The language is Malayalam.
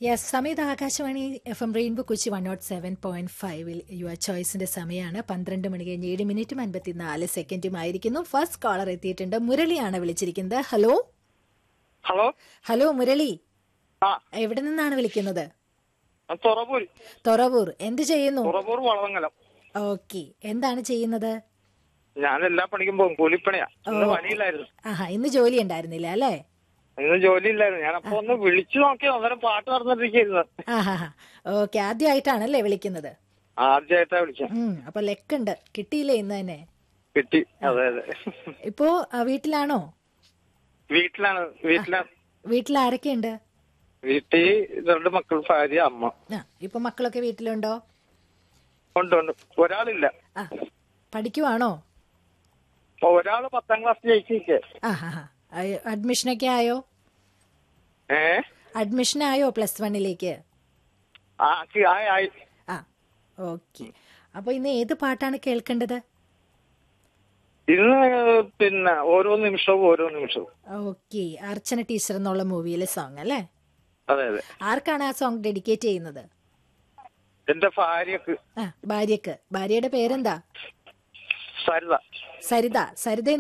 യെസ് സമയത്ത് Akashvani F M rainbow Kochi one nought seven point ഫൈവിൽ യുവർ ചോയ്സിന്റെ സമയമാണ് പന്ത്രണ്ട് മണി കഴിഞ്ഞ് ഏഴ് മിനിറ്റും അൻപത്തിനാല് സെക്കൻഡും ആയിരിക്കുന്നു ഫസ്റ്റ് കോളർ എത്തിയിട്ടുണ്ട് മുരളിയാണ് വിളിച്ചിരിക്കുന്നത് ഹലോ ഹലോ ഹലോ മുരളി ആ എവിടെ നിന്നാണ് വിളിക്കുന്നത് തുറവൂർ തൊറവൂർ എന്ത് ചെയ്യുന്നു തുറവൂർ വളവങ്ങലം ഓക്കെ എന്താണ് ചെയ്യുന്നത് ഞാൻ എല്ലാ പണിക്കും പോകും കൂലിപ്പണിയാ ഇന്ന് പണിയില്ലായിരുന്നു ആഹാ ഇന്ന് ജോലി ഉണ്ടായിരുന്നില്ല അല്ലേ ഇന്ന് ജോലിയില്ലായിരുന്നു ഞാൻ അപ്പൊ ഒന്ന് വിളിച്ചു നോക്കി അന്നേരം പാട്ട് നടന്നിട്ടിരിക്കുന്നു ആഹാ ഓക്കെ ആദ്യമായിട്ടാണല്ലേ വിളിക്കുന്നത് ആദ്യമായിട്ടാ വിളിച്ച ഉം അപ്പൊ ലെക്കുണ്ട് കിട്ടിയില്ലേ ഇന്ന് തന്നെ കിട്ടി അതെ അതെ ഇപ്പോ ആ, വീട്ടിലാണോ വീട്ടിലാണ് വീട്ടിലാണ് വീട്ടിൽ ആരൊക്കെയുണ്ട് വീട്ടിൽ രണ്ട് മക്കൾ ഭാര്യ അമ്മ ആ ഇപ്പൊ മക്കളൊക്കെ വീട്ടിലുണ്ടോ ഉണ്ട് ഉണ്ട് ഒരാളില്ല ആ പഠിക്കുവാണോ അപ്പൊ ഒരാള് പത്താം ക്ലാസ് ജയിച്ചിരിക്കെ ആ ഹാ ഹാ അഡ്മിഷനൊക്കെ ആയോ ഏ അഡ്മിഷൻ ആയോ പ്ലസ് വണ്ണിലേക്ക് ആ ആക്കി- ആയി ആയി ആ ഓക്കെ അപ്പൊ ഇന്ന് ഏത് പാട്ടാണ് കേൾക്കേണ്ടത് ഇന്ന് പിന്നെ ഓരോ നിമിഷവും ഓരോ നിമിഷവും ഓക്കെ അർച്ചന ടീച്ചർ എന്നുള്ള മൂവിയിലെ സോങ് അല്ലേ അതെ അതെ ആർക്കാണ് ആ സോങ് ഡെഡിക്കേറ്റ് ചെയ്യുന്നത് എന്റെ ഭാര്യക്ക് ആ ഭാര്യക്ക് ഭാര്യയുടെ പേരെന്താ സരിത സരിത സരിത